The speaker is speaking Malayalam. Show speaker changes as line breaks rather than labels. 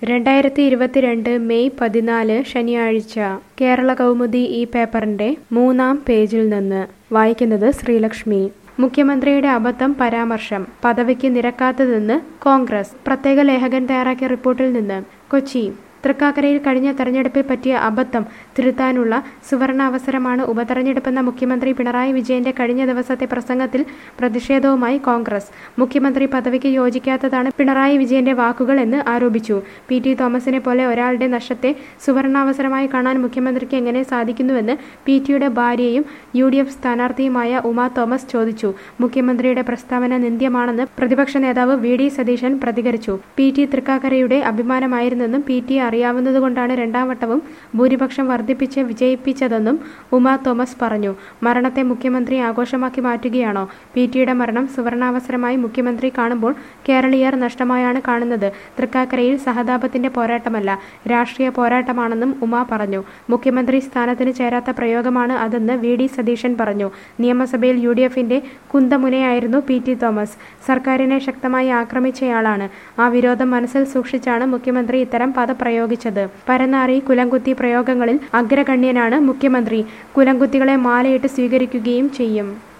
രണ്ടായിരത്തി ഇരുപത്തിരണ്ട് മെയ് പതിനാല് ശനിയാഴ്ച കേരള കൗമുദി ഈ പേപ്പറിന്റെ മൂന്നാം പേജിൽ നിന്ന് വായിക്കുന്നത് ശ്രീലക്ഷ്മി മുഖ്യമന്ത്രിയുടെ അബദ്ധം പരാമർശം പദവിക്ക് നിരക്കാത്തതെന്ന് കോൺഗ്രസ് പ്രത്യേക ലേഖകൻ തയ്യാറാക്കിയ റിപ്പോർട്ടിൽ നിന്ന് കൊച്ചി തൃക്കാക്കരയിൽ കഴിഞ്ഞ തെരഞ്ഞെടുപ്പിൽ പറ്റിയ അബദ്ധം തിരുത്താനുള്ള സുവർണാവസരമാണ് ഉപതെരഞ്ഞെടുപ്പെന്ന മുഖ്യമന്ത്രി പിണറായി വിജയന്റെ കഴിഞ്ഞ ദിവസത്തെ പ്രസംഗത്തിൽ പ്രതിഷേധവുമായി കോൺഗ്രസ് മുഖ്യമന്ത്രി പദവിക്ക് യോജിക്കാത്തതാണ് പിണറായി വിജയന്റെ വാക്കുകൾ എന്ന് ആരോപിച്ചു പി ടി തോമസിനെ പോലെ ഒരാളുടെ നഷ്ടത്തെ സുവർണാവസരമായി കാണാൻ മുഖ്യമന്ത്രിക്ക് എങ്ങനെ സാധിക്കുന്നുവെന്ന് പി ടിയുടെ ഭാര്യയും യു ഡി എഫ് സ്ഥാനാർത്ഥിയുമായ ഉമാ തോമസ് ചോദിച്ചു മുഖ്യമന്ത്രിയുടെ പ്രസ്താവന നിന്ദ്യമാണെന്ന് പ്രതിപക്ഷ നേതാവ് വി ഡി സതീശൻ പ്രതികരിച്ചു പി ടി തൃക്കാക്കരയുടെ അഭിമാനമായിരുന്നെന്നും പി ടി അറിയാവുന്നതുകൊണ്ടാണ് രണ്ടാം വട്ടവും ഭൂരിപക്ഷം വർദ്ധിപ്പിച്ച് വിജയിപ്പിച്ചതെന്നും ഉമാ തോമസ് പറഞ്ഞു മരണത്തെ മുഖ്യമന്ത്രി ആഘോഷമാക്കി മാറ്റുകയാണോ പി ടിയുടെ മരണം സുവർണാവസരമായി മുഖ്യമന്ത്രി കാണുമ്പോൾ കേരളീയർ നഷ്ടമായാണ് കാണുന്നത് തൃക്കാക്കരയിൽ സഹതാപത്തിന്റെ പോരാട്ടമല്ല രാഷ്ട്രീയ പോരാട്ടമാണെന്നും ഉമ പറഞ്ഞു മുഖ്യമന്ത്രി സ്ഥാനത്തിന് ചേരാത്ത പ്രയോഗമാണ് അതെന്ന് വി ഡി സതീശൻ പറഞ്ഞു നിയമസഭയിൽ യു ഡി എഫിന്റെ കുന്തമുനയായിരുന്നു പി ടി തോമസ് സർക്കാരിനെ ശക്തമായി ആക്രമിച്ചയാളാണ് ആ വിരോധം മനസ്സിൽ സൂക്ഷിച്ചാണ് മുഖ്യമന്ത്രി ഇത്തരം പദപ്രയോഗിച്ചത് പരനാറി കുലംകുത്തി പ്രയോഗങ്ങളിൽ അഗ്രഗണ്യനാണ് മുഖ്യമന്ത്രി കുലംകുത്തികളെ മാലയിട്ട് സ്വീകരിക്കുകയും ചെയ്യും